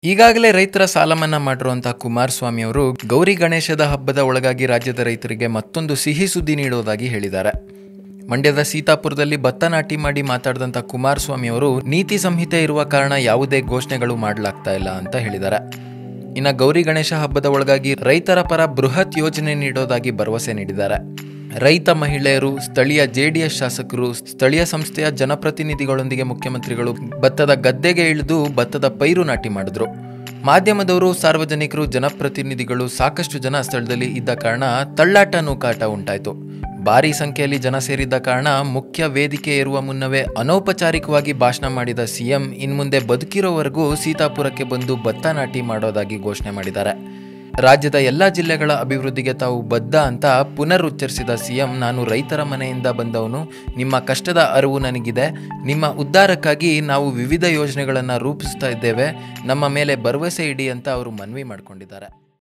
ಈಗಾಗಲೇ ರೈತರ ಸಾಲ ಮನ್ನಾ ಮಾಡಿರುವಂತಹ ಕುಮಾರಸ್ವಾಮಿ ಅವರು ಗೌರಿ ಗಣೇಶದ ಹಬ್ಬದ ಒಳಗಾಗಿ ರಾಜ್ಯದ ರೈತರಿಗೆ ಮತ್ತೊಂದು ಸಿಹಿ ಸುದ್ದಿ ನೀಡುವುದಾಗಿ ಹೇಳಿದ್ದಾರೆ ಮಂಡ್ಯದ ಸೀತಾಪುರದಲ್ಲಿ ಭತ್ತ ನಾಟಿ ಮಾಡಿ ಮಾತಾಡಿದಂಥ ಕುಮಾರಸ್ವಾಮಿ ಅವರು ನೀತಿ ಸಂಹಿತೆ ಇರುವ ಕಾರಣ ಯಾವುದೇ ಘೋಷಣೆಗಳು ಮಾಡಲಾಗ್ತಾ ಇಲ್ಲ ಅಂತ ಹೇಳಿದ್ದಾರೆ ಇನ್ನು ಗೌರಿ ಗಣೇಶ ಹಬ್ಬದ ಒಳಗಾಗಿ ರೈತರ ಪರ ಬೃಹತ್ ಯೋಜನೆ ನೀಡೋದಾಗಿ ಭರವಸೆ ನೀಡಿದ್ದಾರೆ ರೈತ ಮಹಿಳೆಯರು ಸ್ಥಳೀಯ ಜೆಡಿಎಸ್ ಶಾಸಕರು ಸ್ಥಳೀಯ ಸಂಸ್ಥೆಯ ಜನಪ್ರತಿನಿಧಿಗಳೊಂದಿಗೆ ಮುಖ್ಯಮಂತ್ರಿಗಳು ಭತ್ತದ ಗದ್ದೆಗೆ ಇಳಿದು ಭತ್ತದ ಪೈರು ನಾಟಿ ಮಾಡಿದ್ರು ಮಾಧ್ಯಮದವರು ಸಾರ್ವಜನಿಕರು ಜನಪ್ರತಿನಿಧಿಗಳು ಸಾಕಷ್ಟು ಜನ ಸ್ಥಳದಲ್ಲಿ ಇದ್ದ ಕಾರಣ ತಳ್ಳಾಟ ನೂಕಾಟ ಉಂಟಾಯಿತು ಭಾರಿ ಸಂಖ್ಯೆಯಲ್ಲಿ ಜನ ಸೇರಿದ್ದ ಕಾರಣ ಮುಖ್ಯ ವೇದಿಕೆ ಏರುವ ಮುನ್ನವೇ ಅನೌಪಚಾರಿಕವಾಗಿ ಭಾಷಣ ಮಾಡಿದ ಸಿಎಂ ಇನ್ಮುಂದೆ ಬದುಕಿರೋವರೆಗೂ ಸೀತಾಪುರಕ್ಕೆ ಬಂದು ಭತ್ತ ನಾಟಿ ಮಾಡೋದಾಗಿ ಘೋಷಣೆ ಮಾಡಿದ್ದಾರೆ ರಾಜ್ಯದ ಎಲ್ಲ ಜಿಲ್ಲೆಗಳ ಅಭಿವೃದ್ಧಿಗೆ ತಾವು ಬದ್ಧ ಅಂತ ಪುನರುಚ್ಚರಿಸಿದ ಸಿಎಂ ನಾನು ರೈತರ ಮನೆಯಿಂದ ಬಂದವನು ನಿಮ್ಮ ಕಷ್ಟದ ಅರಿವು ನನಗಿದೆ ನಿಮ್ಮ ಉದ್ಧಾರಕ್ಕಾಗಿ ನಾವು ವಿವಿಧ ಯೋಜನೆಗಳನ್ನು ರೂಪಿಸ್ತಾ ಇದ್ದೇವೆ ನಮ್ಮ ಮೇಲೆ ಭರವಸೆ ಇಡಿ ಅಂತ ಅವರು ಮನವಿ ಮಾಡಿಕೊಂಡಿದ್ದಾರೆ